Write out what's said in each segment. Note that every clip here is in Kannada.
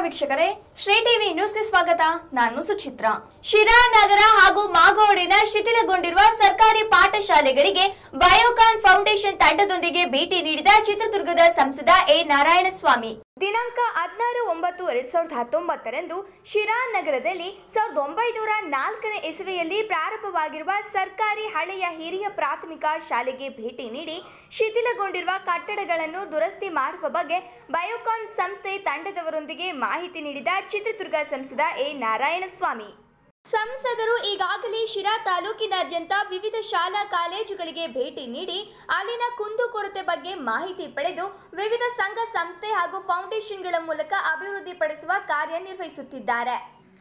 ವೀಕ್ಷಕರೇ ಶ್ರೀ ಟಿವಿ ನ್ಯೂಸ್ಗೆ ಸ್ವಾಗತ ನಾನು ಸುಚಿತ್ರ ಶಿರಾ ನಗರ ಹಾಗೂ ಮಾಗೋಡಿನ ಶಿಥಿಲಗೊಂಡಿರುವ ಸರ್ಕಾರಿ ಪಾಠಶಾಲೆಗಳಿಗೆ ಬಯೋಕಾನ್ ಫೌಂಡೇಶನ್ ತಂಡದೊಂದಿಗೆ ಭೇಟಿ ನೀಡಿದ ಚಿತ್ರದುರ್ಗದ ಸಂಸದ ಎ ನಾರಾಯಣಸ್ವಾಮಿ ದಿನಾಂಕ ಹದಿನಾರು ಒಂಬತ್ತು ಎರಡ್ ಸಾವಿರದ ಹತ್ತೊಂಬತ್ತರಂದು ಶಿರಾ ನಗರದಲ್ಲಿ ಸಾವಿರದ ಒಂಬೈನೂರ ನಾಲ್ಕನೇ ಇಸವಿಯಲ್ಲಿ ಪ್ರಾರಂಭವಾಗಿರುವ ಸರ್ಕಾರಿ ಹಳೆಯ ಹಿರಿಯ ಪ್ರಾಥಮಿಕ ಶಾಲೆಗೆ ಭೇಟಿ ನೀಡಿ ಶಿಥಿಲಗೊಂಡಿರುವ ಕಟ್ಟಡಗಳನ್ನು ದುರಸ್ತಿ ಮಾಡುವ ಬಗ್ಗೆ ಬಯೋಕಾನ್ ಸಂಸ್ಥೆ ತಂಡದವರೊಂದಿಗೆ ಮಾಹಿತಿ ನೀಡಿದ ಚಿತ್ರದುರ್ಗ ಸಂಸದ ಎ ನಾರಾಯಣಸ್ವಾಮಿ ಸಂಸದರು ಈಗಾಗಲೇ ಶಿರಾ ತಾಲೂಕಿನಾದ್ಯಂತ ವಿವಿಧ ಶಾಲಾ ಕಾಲೇಜುಗಳಿಗೆ ಭೇಟಿ ನೀಡಿ ಅಲ್ಲಿನ ಕುಂದುಕೊರತೆ ಬಗ್ಗೆ ಮಾಹಿತಿ ಪಡೆದು ವಿವಿಧ ಸಂಘ ಸಂಸ್ಥೆ ಹಾಗೂ ಫೌಂಡೇಶನ್ಗಳ ಮೂಲಕ ಅಭಿವೃದ್ಧಿಪಡಿಸುವ ಕಾರ್ಯನಿರ್ವಹಿಸುತ್ತಿದ್ದಾರೆ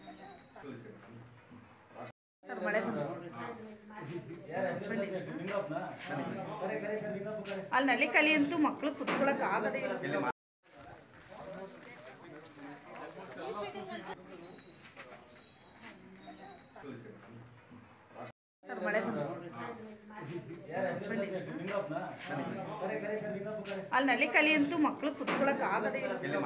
ಸರ್ ಮಳೆ ಬಂತು ಅಲ್ಲಿ ನಲಿ ಕಲಿ ಅಂತೂ ಮಕ್ಕಳು ಕುತ್ಕೊಳಕ್ ಆಗದೇ ಇಲ್ಲ ಸರ್ ಮಳೆ ಬಂತು ಅಲ್ಲಿ ನಲಿ ಕಲಿ ಅಂತೂ ಮಕ್ಕಳು ಕುತ್ಕೊಳಕ್ ಆಗದೇ ಇಲ್ಲ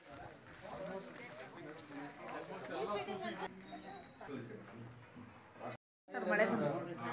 ಸರ್ ಮಳೆ ಬಂತು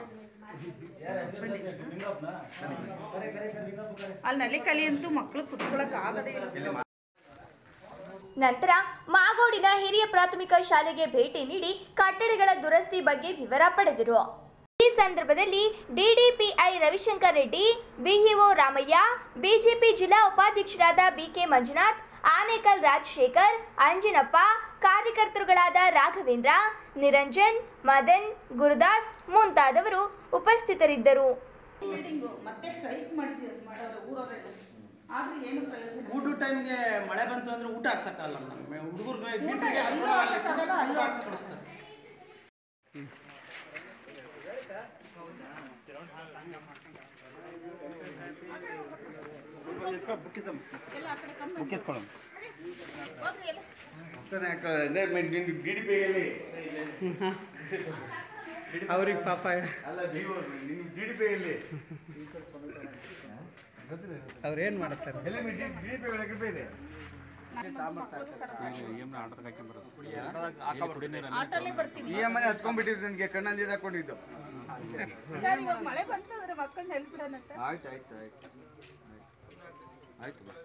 ಅಲ್ಲಿ ನಲಿ ಕಲಿ ಅಂತೂ ಮಕ್ಕಳು ಕುತ್ಕೊಳಕ್ ಆಗದೇ ಇಲ್ಲ ನಂತರ ಮಾಗೋಡಿನ ಹಿರಿಯ ಪ್ರಾಥಮಿಕ ಶಾಲೆಗೆ ಭೇಟಿ ನೀಡಿ ಕಟ್ಟಡಗಳ ದುರಸ್ತಿ ಬಗ್ಗೆ ವಿವರ ಪಡೆದರು ಈ ಸಂದರ್ಭದಲ್ಲಿ DDPI Ravishankar Reddy BEO Ramaiah BJP ಜಿಲ್ಲಾ ಉಪಾಧ್ಯಕ್ಷರಾದ ಬಿಕೆ ಮಂಜುನಾಥ್ ಆನೇಕಲ್ ರಾಜಶೇಖರ್ ಅಂಜನಪ್ಪ ಕಾರ್ಯಕರ್ತರುಗಳಾದ ರಾಘವೇಂದ್ರ ನಿರಂಜನ್ ಮದನ್ ಗುರುದಾಸ್ ಮುಂತಾದವರು ಉಪಸ್ಥಿತರಿದ್ದರು ಬಿಲ್ಡಿಂಗು ಮತ್ತೆ ಸ್ಟ್ರೈಕ್ ಮಾಡಿದ್ವಿ ಮಾಡೋರು ಊರವರೆಲ್ಲ ಆದ್ರೆ ಏನು ಪ್ರಯೋಜನ ಊಟ ಟೈಮ್ಗೆ ಮಳೆ ಬಂತು ಅಂದ್ರೆ ಊಟ ಹಾಕ್ಸಕ್ಕಲ್ಲ ಹುಡುಗರು ಊಟ ಎಲ್ಲೂ ಹಾಕಕ್ಕಾಗಲ್ಲ, ಅಲ್ಲೂ ಹಾಕ್ಸ್ಕೊಡಿಸ್ತಾರೆ ಅವ್ರಿಗೆ ಪಾಪ ಅಲ್ಲ ನೀವು ನಿಮ್ ಜಿ ಡಿ ಪಿ ಎಲ್ಲಿ ಅವ್ರು ಏನು ಮಾಡ್ತಾರೆ ಎಲ್ಲಿ ಜಿ ಡಿ ಪಿ ಒಳಗೆ ಇದೆ ಆಟೋಲ್ಲೇ ಬರ್ತೀನಿ ಈ ಮನೆ ಹತ್ಕೊಂಡ್ಬಿಟ್ಟಿದ್ದು ನನಗೆ ಕಣ್ಣಲ್ಲಿ ನೀರು ಹಾಕೊಂಡಿದ್ದು ಸರ್ ಇವಾಗ ಮಳೆ ಬಂತು ಅಂದ್ರೆ ಮಕ್ಕಳನ್ನ ಹೆಲ್ಪ್ ಸರ್ ಆಯ್ತು ಆಯ್ತು ಆಯ್ತು ಆಯ್ತು ಬಾ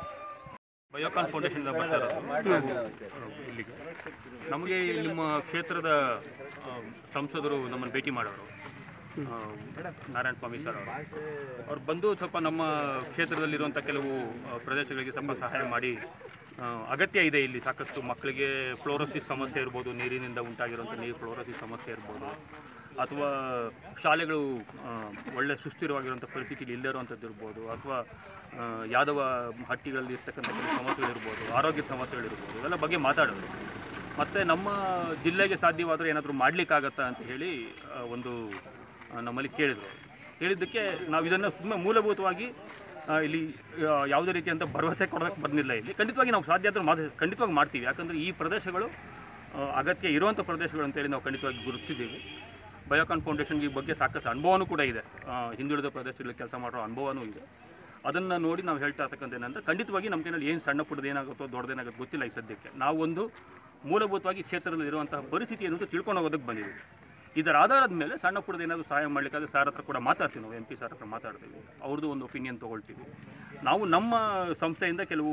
ಬಯೋಕಾನ್ ಫೌಂಡೇಶನ್ ಬರ್ತಾ ಇರೋದು ಇಲ್ಲಿಗೆ ನಮಗೆ ನಿಮ್ಮ ಕ್ಷೇತ್ರದ ಆ, ಸಂಸದರು ನಮ್ಮನ್ನು ಭೇಟಿ ಮಾಡೋರು ಆ, ನಾರಾಯಣ ಸ್ವಾಮಿ ಸರ್ ಅವರು ಅವ್ರು ಬಂದು ಸ್ವಲ್ಪ ನಮ್ಮ ಕ್ಷೇತ್ರದಲ್ಲಿರುವಂಥ ಕೆಲವು ಆ, ಪ್ರದೇಶಗಳಿಗೆ ಸ್ವಲ್ಪ ಸಹಾಯ ಮಾಡಿ ಆ, ಅಗತ್ಯ ಇದೆ ಇಲ್ಲಿ ಸಾಕಷ್ಟು ಮಕ್ಕಳಿಗೆ ಫ್ಲೋರೋಸಿಸ್ ಸಮಸ್ಯೆ ಇರ್ಬೋದು ನೀರಿನಿಂದ ಉಂಟಾಗಿರುವಂಥ ನೀರು ಫ್ಲೋರೋಸಿಸ್ ಸಮಸ್ಯೆ ಇರ್ಬೋದು ಅಥವಾ ಶಾಲೆಗಳು ಆ, ಒಳ್ಳೆ ಸುಸ್ಥಿರವಾಗಿರುವಂಥ ಪರಿಸ್ಥಿತಿಯಲ್ಲಿ ಇಲ್ಲದೇ ಇರುವಂಥದ್ದು ಇರ್ಬೋದು ಅಥವಾ ಆ, ಯಾದವ ಹಟ್ಟಿಗಳಲ್ಲಿ ಇರ್ತಕ್ಕಂಥ ಕೆಲವು ಸಮಸ್ಯೆಗಳಿರ್ಬೋದು ಆರೋಗ್ಯದ ಸಮಸ್ಯೆಗಳಿರ್ಬೋದು ಇವೆಲ್ಲ ಬಗ್ಗೆ ಮಾತಾಡೋದು ಮತ್ತು ನಮ್ಮ ಜಿಲ್ಲೆಗೆ ಸಾಧ್ಯವಾದರೆ ಏನಾದರೂ ಮಾಡಲಿಕ್ಕಾಗತ್ತಾ ಅಂತ ಹೇಳಿ ಆ, ಒಂದು ಆ, ನಮ್ಮಲ್ಲಿ ಕೇಳಿದರು ಹೇಳಿದ್ದಕ್ಕೆ ನಾವು ಇದನ್ನು ಸುಮ್ಮನೆ ಮೂಲಭೂತವಾಗಿ ಆ, ಇಲ್ಲಿ ಆ, ಯಾವುದೇ ರೀತಿಯಂಥ ಭರವಸೆ ಕೊಡೋಕ್ಕೆ ಬಂದಿಲ್ಲ ಇಲ್ಲಿ ಖಂಡಿತವಾಗಿ ನಾವು ಸಾಧ್ಯ ಆದರೂ ಮಾತು ಖಂಡಿತವಾಗಿ ಮಾಡ್ತೀವಿ ಯಾಕಂದರೆ ಈ ಪ್ರದೇಶಗಳು ಆ, ಅಗತ್ಯ ಇರುವಂಥ ಪ್ರದೇಶಗಳು ಅಂತೇಳಿ ನಾವು ಖಂಡಿತವಾಗಿ ಗುರುತಿಸಿದ್ದೀವಿ ಬಯೋಕಾನ್ ಫೌಂಡೇಶನ್ಗೆ ಈ ಬಗ್ಗೆ ಸಾಕಷ್ಟು ಅನುಭವನೂ ಕೂಡ ಇದೆ ಆ, ಹಿಂದುಳಿದ ಪ್ರದೇಶಗಳಲ್ಲಿ ಕೆಲಸ ಮಾಡೋ ಅನುಭವನೂ ಇದೆ ಅದನ್ನು ನೋಡಿ ನಾವು ಹೇಳ್ತಾ ಇರ್ತಕ್ಕಂಥ ಏನಂದ್ರೆ ಖಂಡಿತವಾಗಿ ನಮ್ಮ ಕೈಯಲ್ಲಿ ಏನು ಸಣ್ಣ ಪುಟ್ಟದ ಏನಾಗುತ್ತೋ ದೊಡ್ಡದೇನಾಗುತ್ತೋ ಗೊತ್ತಿಲ್ಲ ಈ ಸದ್ಯಕ್ಕೆ ನಾವೊಂದು ಮೂಲಭೂತವಾಗಿ ಕ್ಷೇತ್ರದಲ್ಲಿ ಇರುವಂತಹ ಪರಿಸ್ಥಿತಿ ಏನು ಅಂತ ತಿಳ್ಕೊಂಡು ಹೋಗೋದಕ್ಕೆ ಬಂದಿದ್ದೀವಿ ಇದರ ಆಧಾರದ ಮೇಲೆ ಸಣ್ಣ ಪುಟ್ಟದ ಏನಾದರೂ ಸಹಾಯ ಮಾಡಲಿಕ್ಕಾದ್ರೆ ಸಾರ್ ಹತ್ರ ಕೂಡ ಮಾತಾಡ್ತೀವಿ ನಾವು ಎಂ ಪಿ ಸಾರ್ ಹತ್ರ ಮಾತಾಡ್ತೀವಿ ಅವ್ರದ್ದು ಒಂದು ಒಪಿನಿಯನ್ ತೊಗೊಳ್ತೀವಿ ನಾವು ನಮ್ಮ ಸಂಸ್ಥೆಯಿಂದ ಕೆಲವು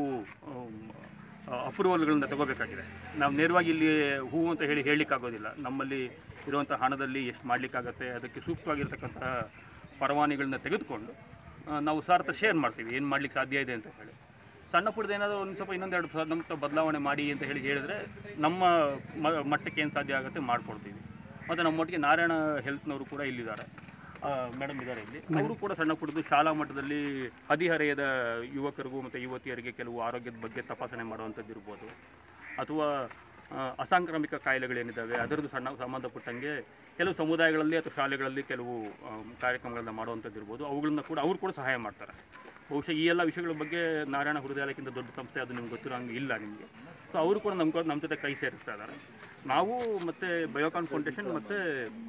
ಅಪ್ರೂವಲ್ಗಳನ್ನ ತಗೋಬೇಕಾಗಿದೆ ನಾವು ನೇರವಾಗಿ ಇಲ್ಲಿ ಹೂವು ಅಂತ ಹೇಳಿ ಹೇಳಲಿಕ್ಕಾಗೋದಿಲ್ಲ ನಮ್ಮಲ್ಲಿ ಇರುವಂಥ ಹಣದಲ್ಲಿ ಎಷ್ಟು ಮಾಡಲಿಕ್ಕಾಗತ್ತೆ ಅದಕ್ಕೆ ಸೂಕ್ತವಾಗಿರ್ತಕ್ಕಂತಹ ಪರವಾನಿಗಳನ್ನ ತೆಗೆದುಕೊಂಡು ಆ, ನಾವು ಸಾರ್ ಹತ್ರ ಶೇರ್ ಮಾಡ್ತೀವಿ ಏನು ಮಾಡ್ಲಿಕ್ಕೆ ಸಾಧ್ಯ ಇದೆ ಅಂತ ಹೇಳಿ ಸಣ್ಣ ಪುಟ್ಟದ ಏನಾದರೂ ಒಂದು ಸ್ವಲ್ಪ ಇನ್ನೊಂದೆರಡು ಸ- ನಮ್ಮ ಬದಲಾವಣೆ ಮಾಡಿ ಅಂತ ಹೇಳಿ ಹೇಳಿದರೆ ನಮ್ಮ ಮ- ಮಟ್ಟಕ್ಕೆ ಏನು ಸಾಧ್ಯ ಆಗುತ್ತೆ ಮಾಡ್ಕೊಡ್ತೀವಿ ಮತ್ತು ನಮ್ಮ ಒಟ್ಟಿಗೆ ನಾರಾಯಣ ಹೆಲ್ತ್ನವರು ಕೂಡ ಇಲ್ಲಿದ್ದಾರೆ ಮೇಡಮ್ ಇದ್ದಾರೆ ಇಲ್ಲಿ ಅವರು ಕೂಡ ಸಣ್ಣ ಪುಟ್ಟದು ಶಾಲಾ ಮಟ್ಟದಲ್ಲಿ ಹದಿಹರೆಯದ ಯುವಕರಿಗೂ ಮತ್ತು ಯುವತಿಯರಿಗೆ ಕೆಲವು ಆರೋಗ್ಯದ ಬಗ್ಗೆ ತಪಾಸಣೆ ಮಾಡುವಂಥದ್ದು ಇರ್ಬೋದು ಅಥವಾ ಆ, ಅಸಾಂಕ್ರಾಮಿಕ ಕಾಯಿಲೆಗಳೇನಿದ್ದಾವೆ ಅದರದ್ದು ಸಣ್ಣ ಸಂಬಂಧಪಟ್ಟಂಗೆ ಕೆಲವು ಸಮುದಾಯಗಳಲ್ಲಿ ಅಥವಾ ಶಾಲೆಗಳಲ್ಲಿ ಕೆಲವು ಆ, ಕಾರ್ಯಕ್ರಮಗಳನ್ನ ಮಾಡುವಂಥದ್ದು ಇರ್ಬೋದು ಅವುಗಳನ್ನ ಕೂಡ ಅವರು ಕೂಡ ಸಹಾಯ ಮಾಡ್ತಾರೆ ಬಹುಶಃ ಈ ಎಲ್ಲ ವಿಷಯಗಳ ಬಗ್ಗೆ ನಾರಾಯಣ ಹೃದಯಾಲಯಕ್ಕಿಂತ ದೊಡ್ಡ ಸಂಸ್ಥೆ ಅದು ನಿಮ್ಗೆ ಗೊತ್ತಿರೋ ಹಂಗೆ ಇಲ್ಲ ನಿಮಗೆ ಸೊ ಅವರು ಕೂಡ ನಮ್ಮ ನಮ್ಮ ಜೊತೆ ಕೈ ಸೇರಿಸ್ತಾ ಇದ್ದಾರೆ ನಾವು ಮತ್ತು ಬಯೋಕಾನ್ ಫೌಂಡೇಶನ್ ಮತ್ತು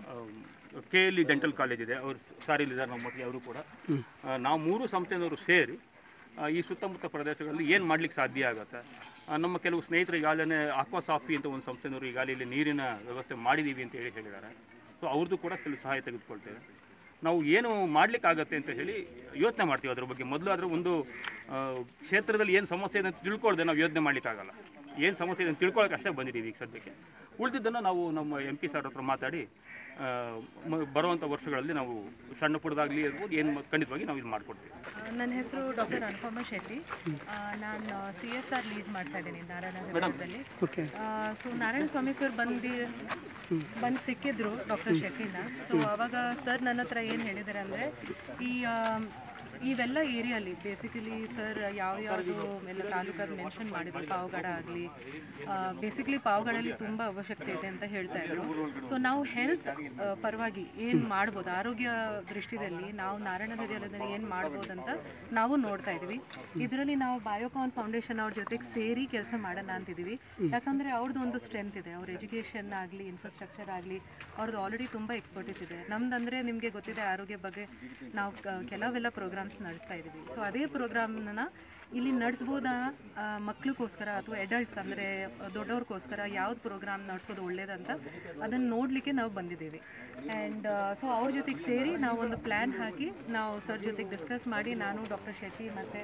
K L E dental college ಇದೆ ಅವರು ಸಾರಿ ಇದ್ದಾರೆ ನಮ್ಮ ಒಟ್ಟಿಗೆ ಅವರು ಕೂಡ ಆ, ನಾವು ಮೂರು ಸಂಸ್ಥೆಯವರು ಸೇರಿ ಆ, ಈ ಸುತ್ತಮುತ್ತ ಪ್ರದೇಶಗಳಲ್ಲಿ ಏನು ಮಾಡ್ಲಿಕ್ಕೆ ಸಾಧ್ಯ ಆಗುತ್ತೆ ಆ, ನಮ್ಮ ಕೆಲವು ಸ್ನೇಹಿತರು ಈಗಾಗಲೇ ಆಕ್ವಾ ಸಾಫಿ ಅಂತ ಒಂದು ಸಂಸ್ಥೆನವರು ಈಗಾಗಲೇ ಇಲ್ಲಿ ನೀರಿನ ವ್ಯವಸ್ಥೆ ಮಾಡಿದ್ದೀವಿ ಅಂತ ಹೇಳಿ ಹೇಳಿದ್ದಾರೆ ಸೊ ಅವ್ರದ್ದು ಕೂಡ ಕೆಲವು ಸಹಾಯ ತೆಗೆದುಕೊಳ್ತೇವೆ ನಾವು ಏನು ಮಾಡ್ಲಿಕ್ಕಾಗತ್ತೆ ಅಂತ ಹೇಳಿ ಯೋಚನೆ ಮಾಡ್ತೀವಿ ಅದ್ರ ಬಗ್ಗೆ ಮೊದಲು ಅದರ ಒಂದು ಆ, ಕ್ಷೇತ್ರದಲ್ಲಿ ಏನು ಸಮಸ್ಯೆ ಇದೆ ಅಂತ ತಿಳ್ಕೊಳ್ದೆ ನಾವು ಯೋಚನೆ ಮಾಡ್ಲಿಕ್ಕಾಗಲ್ಲ ಏನು ಸಮಸ್ಯೆ ಇದೆ ಅಂತ ತಿಳ್ಕೊಳಕ್ಕೆ ಅಷ್ಟೇ ಬಂದಿದ್ದೀವಿ ಈಗ ಸದ್ಯಕ್ಕೆ ಉಳಿದಿದ್ದನ್ನು ನಾವು ನಮ್ಮ ಎಂ ಪಿ ಸರ್ ಹತ್ರ ಮಾತಾಡಿ ಆ, ಮ- ಬರುವಂಥ ವರ್ಷಗಳಲ್ಲಿ ನಾವು ಸಣ್ಣ ಪುಟ್ಟದಾಗಲಿ ಇರ್ಬೋದು ಏನು ಖಂಡಿತವಾಗಿ ನಾವು ಇದು ಮಾಡಿಕೊಡ್ತೀವಿ ನನ್ನ ಹೆಸರು ಡಾಕ್ಟರ್ ಅನುಪಮ ಶೆಟ್ಟಿ ಆ, ನಾನು ಸಿ ಎಸ್ ಆರ್ ಲೀಡ್ ಮಾಡ್ತಾ ಇದ್ದೀನಿ ನಾರಾಯಣದಲ್ಲಿ ಸೊ ನಾರಾಯಣ ಸ್ವಾಮಿ ಸರ್ ಬಂದು ಬಂದು ಸಿಕ್ಕಿದ್ರು ಡಾಕ್ಟರ್ ಶೆಟ್ಟಿನ ಸೊ ಅವಾಗ ಸರ್ ನನ್ನ ಹತ್ರ ಏನು ಹೇಳಿದ್ದಾರೆ ಅಂದರೆ ಈ ಆ, ಇವೆಲ್ಲ ಏರಿಯಲ್ಲಿ ಬೇಸಿಕಲಿ ಸರ್ ಯಾವ ಯಾವುದು ಎಲ್ಲ ತಾಲೂಕಲ್ಲಿ ಮೆನ್ಷನ್ ಮಾಡಿದ್ರು ಪಾವಗಡ ಆಗಲಿ ಬೇಸಿಕಲಿ ಪಾವಗಡಲ್ಲಿ ತುಂಬ ಅವಶ್ಯಕತೆ ಇದೆ ಅಂತ ಹೇಳ್ತಾ ಇದ್ರು ಸೊ ನಾವು ಹೆಲ್ತ್ ಪರವಾಗಿ ಏನು ಮಾಡ್ಬೋದು ಆರೋಗ್ಯ ದೃಷ್ಟಿಯಲ್ಲಿ ನಾವು ನಾರಾಯಣ ವಿದ್ಯಾಲಯದಲ್ಲಿ ಏನು ಮಾಡ್ಬೋದು ಅಂತ ನಾವು ನೋಡ್ತಾ ಇದ್ದೀವಿ ಇದರಲ್ಲಿ ನಾವು ಬಯೋಕಾನ್ ಫೌಂಡೇಶನ್ ಅವ್ರ ಜೊತೆಗೆ ಸೇರಿ ಕೆಲಸ ಮಾಡೋಣ ಅಂತಿದ್ದೀವಿ ಯಾಕಂದರೆ ಅವ್ರದ್ದು ಒಂದು ಸ್ಟ್ರೆಂತ್ ಇದೆ ಅವ್ರ ಎಜುಕೇಷನ್ ಆಗಲಿ ಇನ್ಫ್ರಾಸ್ಟ್ರಕ್ಚರ್ ಆಗಲಿ ಅವ್ರದ್ದು ಆಲ್ರೆಡಿ ತುಂಬ ಎಕ್ಸ್ಪರ್ಟೀಸ್ ಇದೆ ನಮ್ದಂದರೆ ನಿಮಗೆ ಗೊತ್ತಿದೆ ಆರೋಗ್ಯ ಬಗ್ಗೆ ನಾವು ಕ- ಕೆಲವೆಲ್ಲ ಪ್ರೋಗ್ರಾಮ್ಸ್ ನಡೆಸ್ತಾ ಇದ್ದೀವಿ ಸೊ ಅದೇ ಪ್ರೋಗ್ರಾಮ್ನ ಇಲ್ಲಿ ನಡೆಸ್ಬೋದಾ ಆ, ಮಕ್ಳಿಗೋಸ್ಕರ ಅಥವಾ ಅಡಲ್ಟ್ಸ್ ಅಂದರೆ ದೊಡ್ಡವ್ರಿಗೋಸ್ಕರ ಯಾವ್ದು ಪ್ರೋಗ್ರಾಮ್ ನಡೆಸೋದು ಒಳ್ಳೇದಂತ ಅದನ್ನು ನೋಡಲಿಕ್ಕೆ ನಾವು ಬಂದಿದ್ದೀವಿ ಆ್ಯಂಡ್ ಸೊ ಅವ್ರ ಜೊತೆಗೆ ಸೇರಿ ನಾವು ಒಂದು ಪ್ಲ್ಯಾನ್ ಹಾಕಿ ನಾವು ಸರ್ ಜೊತೆಗೆ ಡಿಸ್ಕಸ್ ಮಾಡಿ ನಾನು ಡಾಕ್ಟರ್ ಶೆಟ್ಟಿ ಮತ್ತು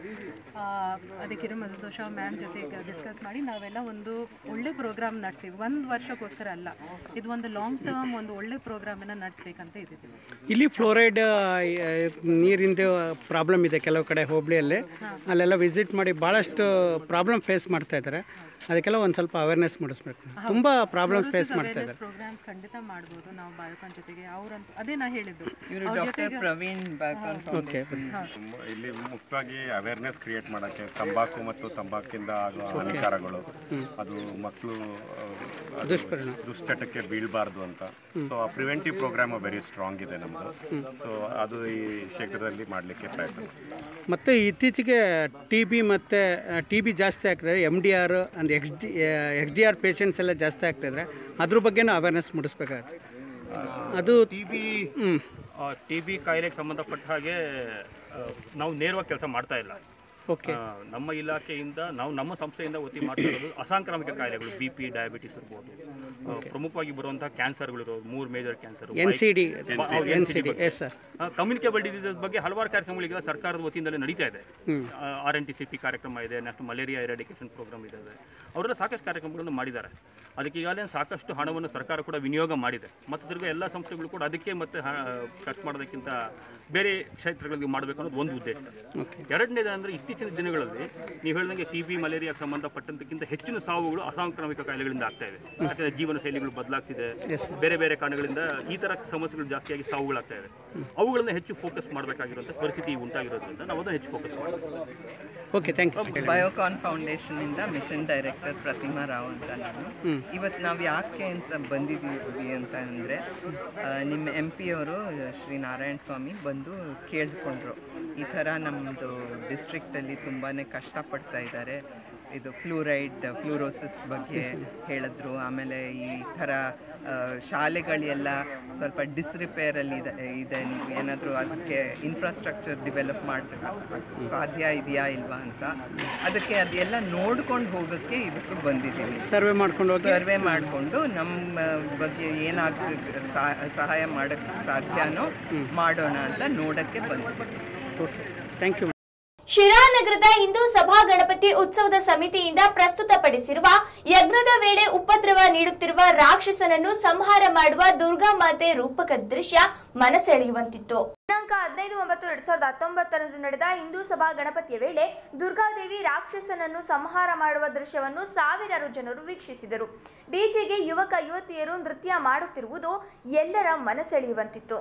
ಅದೇ ಕಿರು ಮಜದೋಷ ಮ್ಯಾಮ್ ಜೊತೆಗೆ ಡಿಸ್ಕಸ್ ಮಾಡಿ ನಾವೆಲ್ಲ ಒಂದು ಒಳ್ಳೆ ಪ್ರೋಗ್ರಾಮ್ ನಡೆಸ್ತೀವಿ ಒಂದು ವರ್ಷಕ್ಕೋಸ್ಕರ ಅಲ್ಲ ಇದು ಒಂದು ಲಾಂಗ್ ಟರ್ಮ್ ಒಂದು ಒಳ್ಳೆ ಪ್ರೋಗ್ರಾಮನ್ನು ನಡೆಸ್ಬೇಕಂತ ಇದ್ದೀವಿ ಇಲ್ಲಿ ಫ್ಲೋರೈಡ್ ನೀರಿಂದು ಪ್ರಾಬ್ಲಮ್ ಇದೆ ಕೆಲವು ಕಡೆ ಹೋಬಳಿಯಲ್ಲಿ ಅಲ್ಲೆಲ್ಲ ವಿಸಿಟ್ ಮಾಡಿ ಭಾಳಷ್ಟು ಪ್ರಾಬ್ಲಮ್ ಫೇಸ್ ಮಾಡ್ತಾ ಇದ್ದಾರೆ ಅದಕ್ಕೆಲ್ಲ ಒಂದು ಸ್ವಲ್ಪ ಅವೇರ್ನೆಸ್ ಮೂಡಿಸ್ಬೇಕು ತುಂಬ ಪ್ರಾಬ್ಲಮ್ ಫೇಸ್ ಮಾಡ್ತಾ ಅವೇರ್ನೆಸ್ ಇದ್ದಾರೆ ಪ್ರೋಗ್ರಾಮ್ಸ್ ಖಂಡಿತ ಮಾಡ್ಬೋದು ನಾವು ಬಾಯೋಕಾನ್ ಜೊತೆಗೆ ಅವ್ರಂತ ಅದೇ ನಾ ಹೇಳಿದ್ದು ಇವರು ಅವ್ರ ಡಾಕ್ಟರ್ ಜೊತೆಗೆ ಪ್ರವೀಣ್ ಬಾಯ್ಕಾನ್ ಓಕೆ ತುಂಬ ಇಲ್ಲಿ ಮುಖ್ಯವಾಗಿ ಅವೇರ್ನೆಸ್ ಕ್ರಿಯೇಟ್ ಮಾಡೋಕ್ಕೆ ತಂಬಾಕು ಮತ್ತು ತಂಬಾಕಿಂದ ಆಗುವ ಹಾನಿಕಾರಗಳು ಅದು ಮಕ್ಕಳು ದುಷ್ಪರಿಣಾಮ. ದುಶ್ಚಟಕ್ಕೆ ಬೀಳಬಾರ್ದು ಅಂತ ಸೊ ಆ ಪ್ರಿವೆಂಟಿವ್ ಪ್ರೋಗ್ರಾಮ್ ವೆರಿ ಸ್ಟ್ರಾಂಗ್ ಇದೆ ನಮ್ಮದು ಸೊ ಅದು ಈ ಕ್ಷೇತ್ರದಲ್ಲಿ ಮಾಡಲಿಕ್ಕೆ ಪ್ರಯತ್ನ ಮಾಡ್ತೀವಿ. ಮತ್ತು ಇತ್ತೀಚೆಗೆ ಟಿ ಬಿ ಮತ್ತು ಟಿ ಬಿ ಜಾಸ್ತಿ ಆಗ್ತದೆ M D R and X D X D R patients ಎಲ್ಲ ಜಾಸ್ತಿ ಆಗ್ತಾಯಿದ್ರೆ ಅದ್ರ ಬಗ್ಗೆನೂ ಅವೇರ್ನೆಸ್ ಮೂಡಿಸ್ಬೇಕಾಗತ್ತೆ ಅದು ಟಿ ಬಿ ಟಿ ಬಿ ಕಾಯಿಲೆಗೆ ಸಂಬಂಧಪಟ್ಟ ಹಾಗೆ ಆ, ನಾವು ನೇರವಾಗಿ ಕೆಲಸ ಮಾಡ್ತಾ ಇಲ್ಲ ಓಕೆ ಆ, ನಮ್ಮ ಇಲಾಖೆಯಿಂದ ನಾವು ನಮ್ಮ ಸಂಸ್ಥೆಯಿಂದ ಒತ್ತಿ ಮಾಡ್ತಾ ಇರೋದು ಅಸಾಂಕ್ರಾಮಿಕ ಕಾಯಿಲೆಗಳು ಬಿ ಪಿ ಡಯಾಬಿಟಿಸ್ ಇರ್ಬೋದು ಆ, ಪ್ರಮುಖವಾಗಿ ಬರುವಂತಹ ಕ್ಯಾನ್ಸರ್ಗಳು ಇರೋದು ಮೂರು major cancer N C D N C D S sir communicable diseases ಬಗ್ಗೆ ಹಲವಾರು ಕಾರ್ಯಕ್ರಮಗಳಿಗೆಲ್ಲ ಸರ್ಕಾರದ ವತಿಯಿಂದಲೇ ನಡೀತಾ ಇದೆ R N T C P ಕಾರ್ಯಕ್ರಮ ಇದೆ ನ್ಯಾಷನಲ್ ಮಲೇರಿಯಾ ಎರಾಡಿಕೇಷನ್ ಪ್ರೋಗ್ರಾಮ್ ಇದ್ದಾವೆ ಅವರೆಲ್ಲ ಸಾಕಷ್ಟು ಕಾರ್ಯಕ್ರಮಗಳನ್ನು ಮಾಡಿದ್ದಾರೆ ಅದಕ್ಕೆ ಈಗಾಗಲೇ ಸಾಕಷ್ಟು ಹಣವನ್ನು ಸರ್ಕಾರ ಕೂಡ ವಿನಿಯೋಗ ಮಾಡಿದೆ ಮತ್ತು ತಿರ್ಗಿ ಎಲ್ಲ ಸಂಸ್ಥೆಗಳು ಕೂಡ ಅದಕ್ಕೆ ಮತ್ತೆ ಹ- ಖರ್ಚು ಮಾಡೋದಕ್ಕಿಂತ ಬೇರೆ ಕ್ಷೇತ್ರಗಳಿಗೆ ಮಾಡಬೇಕು ಅನ್ನೋದು ಒಂದು ಉದ್ದೇಶ ಎರಡನೇದು ಅಂದರೆ ಇತ್ತೀಚಿನ ದಿನಗಳಲ್ಲಿ ನೀವು ಹೇಳಿದಂಗೆ ಟಿ ಬಿ ಮಲೇರಿಯಾಗೆ ಸಂಬಂಧಪಟ್ಟಂತಕ್ಕಿಂತ ಹೆಚ್ಚಿನ ಸಾವುಗಳು ಅಸಾಂಕ್ರಾಮಿಕ ಕಾಯಿಲೆಗಳಿಂದ ಆಗ್ತಾ ಇದೆ ಯಾಕಂದರೆ ಜೀವನ ಶೈಲಿಗಳು ಬದಲಾಗ್ತಿದೆ ಬೇರೆ ಬೇರೆ ಕಾರಣಗಳಿಂದ ಈ ಥರ ಸಮಸ್ಯೆಗಳು ಜಾಸ್ತಿಯಾಗಿ ಸಾವುಗಳಾಗ್ತಾ ಇದೆ ಅವುಗಳನ್ನ ಹೆಚ್ಚು ಫೋಕಸ್ ಮಾಡಬೇಕಾಗಿರುವಂಥ ಪರಿಸ್ಥಿತಿ ಉಂಟಾಗಿರೋದ್ರಿಂದ ನಾವು ಅದನ್ನು ಹೆಚ್ಚು ಫೋಕಸ್ ಮಾಡ್ತೀವಿ okay thank you Biocon foundation ಇಂದ ಮಿಷನ್ ಡೈರೆಕ್ಟರ್ ಪ್ರತಿಮಾ ರಾವ್ ಅಂತ ನಾನು ಇವತ್ತು ನಾವು ಯಾಕೆ ಅಂತ ಬಂದಿದ್ದೀವಿ ಅಂತ ಅಂದರೆ ನಿಮ್ಮ ಎಂ ಪಿ ಅವರು ಶ್ರೀ ನಾರಾಯಣ ಸ್ವಾಮಿ ಬಂದು ಕೇಳಿಕೊಂಡ್ರು ಈ ಥರ ನಮ್ಮದು ಡಿಸ್ಟ್ರಿಕ್ಟಲ್ಲಿ ತುಂಬಾ ಕಷ್ಟಪಡ್ತಾ ಇದ್ದಾರೆ ಇದು ಫ್ಲೂರೈಡ್ ಫ್ಲೂರೋಸಿಸ್ ಬಗ್ಗೆ ಹೇಳಿದ್ರು ಆಮೇಲೆ ಈ ಥರ ಆ, ಶಾಲೆಗಳೆಲ್ಲ ಸ್ವಲ್ಪ ಡಿಸ್ರಿಪೇರಲ್ಲಿ ಇದೆ ಇದೆ ನೀವು ಏನಾದರೂ ಅದಕ್ಕೆ ಇನ್ಫ್ರಾಸ್ಟ್ರಕ್ಚರ್ ಡೆವಲಪ್ ಮಾಡಬೇಕು ಸಾಧ್ಯ ಇದೆಯಾ ಇಲ್ವಾ ಅಂತ ಅದಕ್ಕೆ ಅದೆಲ್ಲ ನೋಡ್ಕೊಂಡು ಹೋಗೋಕ್ಕೆ ಇವತ್ತು ಬಂದಿದ್ದೀವಿ ಸರ್ವೆ ಮಾಡ್ಕೊಂಡು ಹೋಗಿ ಸರ್ವೆ ಮಾಡಿಕೊಂಡು ನಮ್ಮ ಬಗ್ಗೆ ಏನಾಗ ಸಹಾಯ ಮಾಡೋಕ್ಕೆ ಸಾಧ್ಯನೋ ಮಾಡೋಣ ಅಂತ ನೋಡೋಕ್ಕೆ ಬಂದಿದ್ದೀವಿ ಓಕೆ ಥ್ಯಾಂಕ್ ಯು ಶಿರಾನಗರದ ಹಿಂದೂ ಸಭಾ ಗಣಪತಿ ಉತ್ಸವದ ಸಮಿತಿಯಿಂದ ಪ್ರಸ್ತುತಪಡಿಸಿರುವ ಯಜ್ಞದ ವೇಳೆ ಉಪದ್ರವ ನೀಡುತ್ತಿರುವ ರಾಕ್ಷಸನನ್ನು ಸಂಹಾರ ಮಾಡುವ ದುರ್ಗಾ ಮಾತೆ ರೂಪಕ ದೃಶ್ಯ ಮನಸೆಳೆಯುವಂತಿತ್ತು ದಿನಾಂಕ ಹದಿನೈದು ಒಂಬತ್ತು ಎರಡ್ ಸಾವಿರದ ಹತ್ತೊಂಬತ್ತರಂದು ನಡೆದ ಹಿಂದೂ ಸಭಾ ಗಣಪತಿಯ ವೇಳೆ ದುರ್ಗಾದೇವಿ ರಾಕ್ಷಸನನ್ನು ಸಂಹಾರ ಮಾಡುವ ದೃಶ್ಯವನ್ನು ಸಾವಿರಾರು ಜನರು ವೀಕ್ಷಿಸಿದರು ಡಿಜೆಗೆ ಯುವಕ ಯುವತಿಯರು ನೃತ್ಯ ಮಾಡುತ್ತಿರುವುದು ಎಲ್ಲರ ಮನಸೆಳೆಯುವಂತಿತ್ತು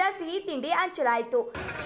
ಸಿಹಿ ತಿಂಡಿ ಹಂಚಲಾಯಿತು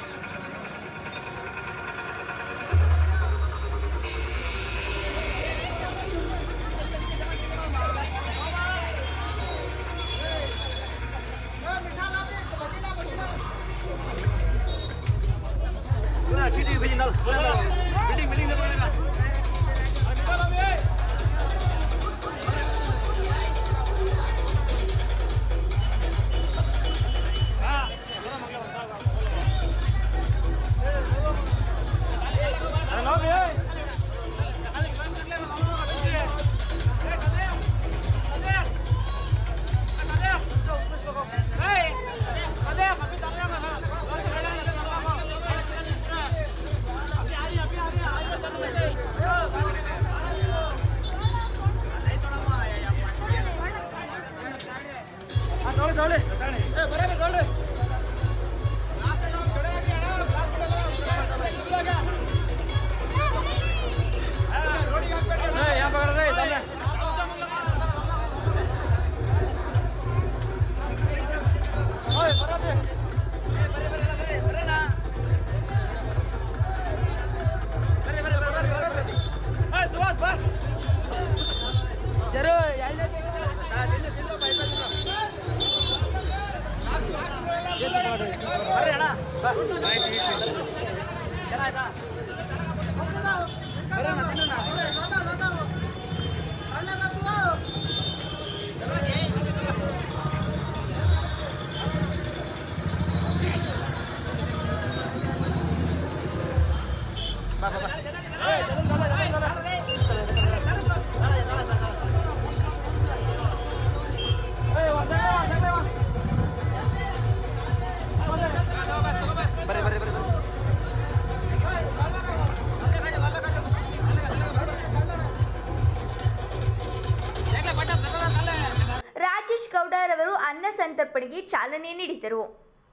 ರಾಜೇಶ್ ಗೌಡರವರು ಅನ್ನ ಸಂತರ್ಪಣೆಗೆ ಚಾಲನೆ ನೀಡಿದರು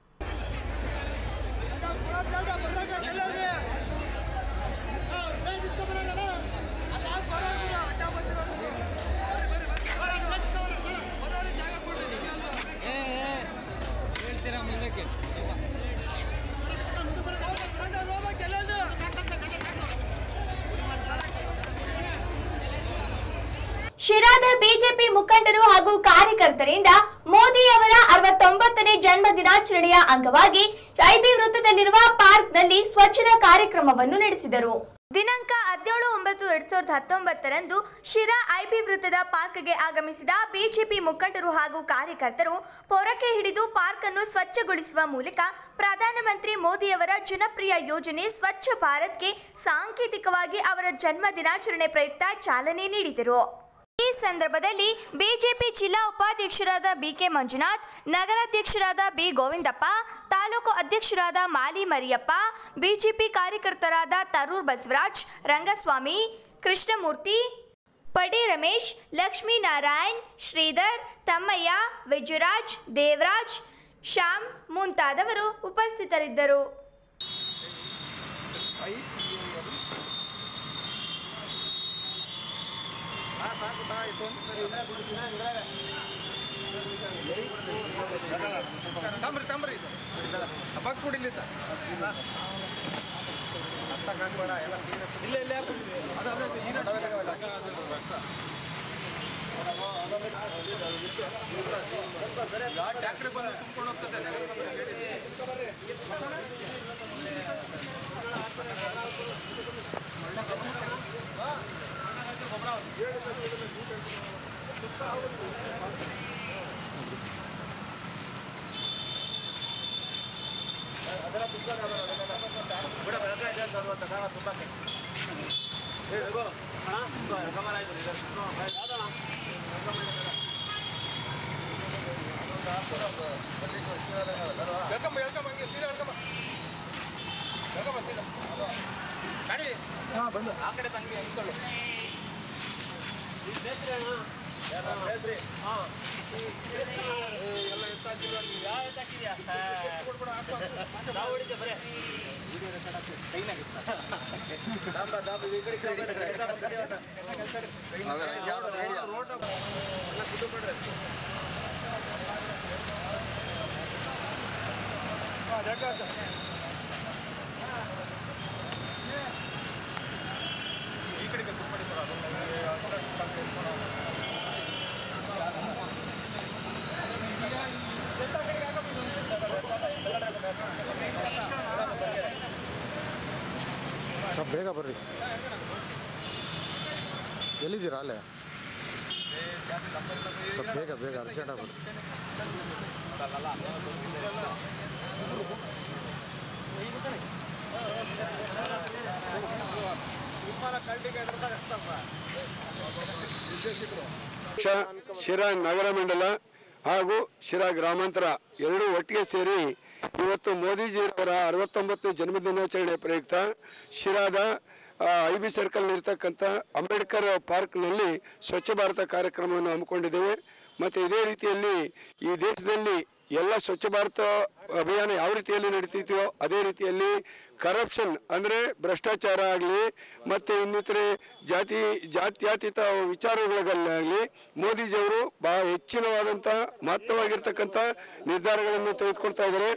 ಶಿರಾದ ಬಿಜೆಪಿ ಮುಖಂಡರು ಹಾಗೂ ಕಾರ್ಯಕರ್ತರಿಂದ ಮೋದಿ ಅವರ ಅರವತ್ತೊಂಬತ್ತನೇ ಜನ್ಮ ದಿನಾಚರಣೆಯ ಅಂಗವಾಗಿ ಐಬಿ ವೃತ್ತದಲ್ಲಿರುವ ಪಾರ್ಕ್ನಲ್ಲಿ ಸ್ವಚ್ಛತಾ ಕಾರ್ಯಕ್ರಮವನ್ನು ನಡೆಸಿದರು ದಿನಾಂಕ ಹದಿನೇಳು ಒಂಬತ್ತು ಎರಡ್ ಸಾವಿರದ ಹತ್ತೊಂಬತ್ತರಂದು ಶಿರಾ ಐಬಿ ವೃತ್ತದ ಪಾರ್ಕ್ಗೆ ಆಗಮಿಸಿದ ಬಿಜೆಪಿ ಮುಖಂಡರು ಹಾಗೂ ಕಾರ್ಯಕರ್ತರು ಪೊರಕೆ ಹಿಡಿದು ಪಾರ್ಕ್ ಅನ್ನು ಸ್ವಚ್ಛಗೊಳಿಸುವ ಮೂಲಕ ಪ್ರಧಾನಮಂತ್ರಿ ಮೋದಿಯವರ ಜನಪ್ರಿಯ ಯೋಜನೆ ಸ್ವಚ್ಛ ಭಾರತ್ಗೆ ಸಾಂಕೇತಿಕವಾಗಿ ಅವರ ಜನ್ಮ ದಿನಾಚರಣೆ ಪ್ರಯುಕ್ತ ಚಾಲನೆ ನೀಡಿದರು ಈ ಸಂದರ್ಭದಲ್ಲಿ ಬಿಜೆಪಿ ಜಿಲ್ಲಾ ಉಪಾಧ್ಯಕ್ಷರಾದ ಬಿಕೆ ಮಂಜುನಾಥ್ ನಗರಾಧ್ಯಕ್ಷರಾದ ಬಿ ಗೋವಿಂದಪ್ಪ ತಾಲೂಕು ಅಧ್ಯಕ್ಷರಾದ ಮಾಲಿ ಮರಿಯಪ್ಪ ಬಿಜೆಪಿ ಕಾರ್ಯಕರ್ತರಾದ ತರೂರ್ ಬಸವರಾಜ್ ರಂಗಸ್ವಾಮಿ ಕೃಷ್ಣಮೂರ್ತಿ ಪಡಿ ರಮೇಶ್ ಲಕ್ಷ್ಮೀನಾರಾಯಣ್ ಶ್ರೀಧರ್ ತಮ್ಮಯ್ಯ ವಿಜಯರಾಜ್ ದೇವರಾಜ್ ಶ್ಯಾಮ್ ಮುಂತಾದವರು ಉಪಸ್ಥಿತರಿದ್ದರು ಸ್ವಲ್ಪ ಬೇಗ ಬರ್ರಿ ಎಲ್ಲಿದ್ದೀರಾ ಅಲ್ಲೇ ಸ್ವಲ್ಪ ಬೇಗ ಬೇಗ ಅರ್ಜೆಂಟಾಗಿ ಬರ್ರಿ ಪಕ್ಷ ಶಿರಾ ನಗರ ಮಂಡಲ ಹಾಗೂ ಶಿರಾ ಗ್ರಾಮಾಂತರ ಎರಡೂ ಒಟ್ಟಿಗೆ ಸೇರಿ ಇವತ್ತು ಮೋದಿಜಿಯವರ ಅರವತ್ತೊಂಬತ್ತನೇ ಜನ್ಮದಿನಾಚರಣೆ ಪ್ರಯುಕ್ತ ಶಿರಾದ ಐ ಬಿ ಸರ್ಕಲ್ನಿರ್ತಕ್ಕಂಥ ಅಂಬೇಡ್ಕರ್ ಪಾರ್ಕ್ನಲ್ಲಿ ಸ್ವಚ್ಛ ಭಾರತ ಕಾರ್ಯಕ್ರಮವನ್ನು ಹಮ್ಮಿಕೊಂಡಿದ್ದೇವೆ ಮತ್ತು ಇದೇ ರೀತಿಯಲ್ಲಿ ಈ ದೇಶದಲ್ಲಿ ಎಲ್ಲ ಸ್ವಚ್ಛ ಭಾರತ ಅಭಿಯಾನ ಯಾವ ರೀತಿಯಲ್ಲಿ ನಡೀತಿದೆಯೋ ಅದೇ ರೀತಿಯಲ್ಲಿ ಕರಪ್ಷನ್ ಅಂದರೆ ಭ್ರಷ್ಟಾಚಾರ ಆಗಲಿ ಮತ್ತು ಇನ್ನಿತರೆ ಜಾತಿ ಜಾತ್ಯತೀತ ವಿಚಾರಗಳಲ್ಲಾಗಲಿ ಮೋದಿಜಿಯವರು ಬಹಳ ಹೆಚ್ಚಿನವಾದಂಥ ಮಹತ್ವವಾಗಿರ್ತಕ್ಕಂಥ ನಿರ್ಧಾರಗಳನ್ನು ತೆಗೆದುಕೊಳ್ತಾ ಇದ್ದಾರೆ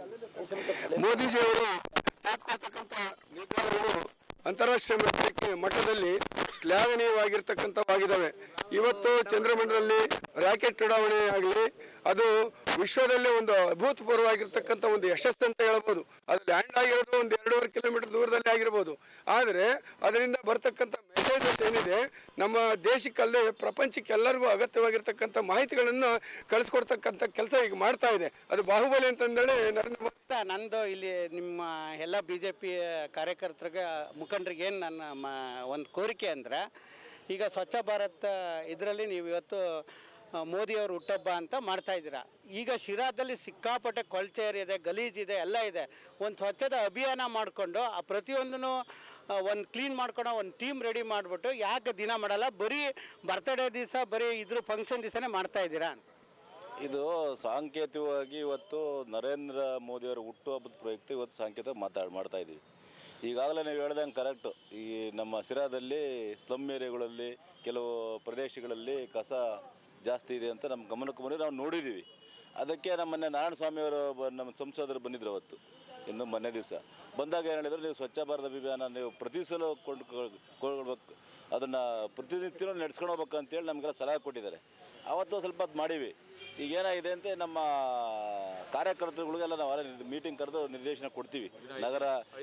ಮೋದಿಜಿಯವರು ತೆಗೆದುಕೊಳ್ತಕ್ಕಂಥ ನಿರ್ಧಾರಗಳು ಅಂತಾರಾಷ್ಟ್ರೀಯ ಮಟ್ಟಕ್ಕೆ ಮಟ್ಟದಲ್ಲಿ ಶ್ಲಾಘನೀಯವಾಗಿರ್ತಕ್ಕಂಥವಾಗಿದ್ದಾವೆ ಇವತ್ತು ಚಂದ್ರಮಂಡಲದಲ್ಲಿ ರಾಕೆಟ್ ಉಡಾವಣೆ ಆಗಲಿ ಅದು ವಿಶ್ವದಲ್ಲೇ ಒಂದು ಅಭೂತಪೂರ್ವವಾಗಿರ್ತಕ್ಕಂಥ ಒಂದು ಯಶಸ್ಸು ಅಂತ ಹೇಳ್ಬೋದು ಅದು ಲ್ಯಾಂಡ್ ಆಗಿರೋದು ಒಂದು ಎರಡೂವರೆ ಕಿಲೋಮೀಟರ್ ದೂರದಲ್ಲಿ ಆಗಿರ್ಬೋದು ಆದರೆ ಅದರಿಂದ ಬರ್ತಕ್ಕಂಥ ಮೆಸೇಜಸ್ ಏನಿದೆ ನಮ್ಮ ದೇಶಕ್ಕಲ್ಲದೆ ಪ್ರಪಂಚಕ್ಕೆ ಎಲ್ಲರಿಗೂ ಅಗತ್ಯವಾಗಿರ್ತಕ್ಕಂಥ ಮಾಹಿತಿಗಳನ್ನು ಕಳಿಸ್ಕೊಡ್ತಕ್ಕಂಥ ಕೆಲಸ ಈಗ ಮಾಡ್ತಾ ಇದೆ ಅದು ಬಾಹುಬಲಿ ಅಂತಂದೇಳಿ ನರೇಂದ್ರ ಮೋದಿ ನಂದು ಇಲ್ಲಿ ನಿಮ್ಮ ಎಲ್ಲ ಬಿ ಜೆ ಪಿ ಕಾರ್ಯಕರ್ತರಿಗೆ ಮುಖಂಡರಿಗೆ ಏನು ನನ್ನ ಮ ಒಂದು ಕೋರಿಕೆ ಅಂದರೆ ಈಗ ಸ್ವಚ್ಛ ಭಾರತ್ ಇದರಲ್ಲಿ ನೀವು ಇವತ್ತು ಆ, ಮೋದಿಯವರು ಹುಟ್ಟಬ್ಬ ಅಂತ ಮಾಡ್ತಾ ಇದ್ದೀರಾ ಈಗ ಶಿರಾದಲ್ಲಿ ಸಿಕ್ಕಾಪಟ್ಟೆ ಕೊಳ್ಚೇರ್ ಇದೆ ಗಲೀಜಿದೆ ಎಲ್ಲ ಇದೆ ಒಂದು ಸ್ವಚ್ಛದ ಅಭಿಯಾನ ಮಾಡಿಕೊಂಡು ಆ ಪ್ರತಿಯೊಂದನ್ನು ಒಂದು ಕ್ಲೀನ್ ಮಾಡ್ಕೊಂಡು ಒಂದು ಟೀಮ್ ರೆಡಿ ಮಾಡಿಬಿಟ್ಟು ಯಾಕೆ ದಿನ ಮಾಡಲ್ಲ ಬರೀ ಬರ್ತಡೇ ದಿವಸ ಬರೀ ಇದ್ರ ಫಂಕ್ಷನ್ ದಿವಸನೇ ಮಾಡ್ತಾ ಇದ್ದೀರಾ ಅಂತ ಇದು ಸಾಂಕೇತಿಕವಾಗಿ ಇವತ್ತು ನರೇಂದ್ರ ಮೋದಿಯವರ ಹುಟ್ಟುಹಬ್ಬದ ಪ್ರಯುಕ್ತ ಇವತ್ತು ಸಾಂಕೇತಿಕ ಮಾತಾಡ್ ಮಾಡ್ತಾ ಇದ್ದೀವಿ ಈಗಾಗಲೇ ನೀವು ಹೇಳ್ದಂಗೆ ಕರೆಕ್ಟು ಈ ನಮ್ಮ ಸಿರಾದಲ್ಲಿ ಸ್ಲಮ್ ಏರಿಯಾಗಳಲ್ಲಿ ಕೆಲವು ಪ್ರದೇಶಗಳಲ್ಲಿ ಕಸ ಜಾಸ್ತಿ ಇದೆ ಅಂತ ನಮ್ಮ ಗಮನಕ್ಕೆ ಬಂದು ನಾವು ನೋಡಿದ್ದೀವಿ ಅದಕ್ಕೆ ನಮ್ಮ ಮೊನ್ನೆ ನಾರಾಯಣ ಸ್ವಾಮಿಯವರು ಬ- ನಮ್ಮ ಸಂಸದರು ಬಂದಿದ್ರು ಅವತ್ತು ಇನ್ನು ಮೊನ್ನೆ ದಿವಸ ಬಂದಾಗ ಏನು ಹೇಳಿದ್ರು ನೀವು ಸ್ವಚ್ಛ ಭಾರತ ಅಭಿಯಾನ ನೀವು ಪ್ರತಿ ಸಲ ಕೊಂಡು ಕೊಡ್ಬೇಕು ಅದನ್ನು ಪ್ರತಿನಿತ್ಯ ನಡ್ಸ್ಕೊಂಡು ಹೋಗ್ಬೇಕು ಅಂತೇಳಿ ನಮಗೆಲ್ಲ ಸಲಹೆ ಕೊಟ್ಟಿದ್ದಾರೆ ಅವತ್ತು ಸ್ವಲ್ಪ ಹೊತ್ತು ಮಾಡೀವಿ ಈಗ ಏನಾಗಿದೆ ಅಂತ ನಮ್ಮ ಕಾರ್ಯಕರ್ತರುಗಳಿಗೆಲ್ಲ ನಾವು ಮೀಟಿಂಗ್ ಕರೆದು ನಿರ್ದೇಶನ ಕೊಡ್ತೀವಿ ನಗರ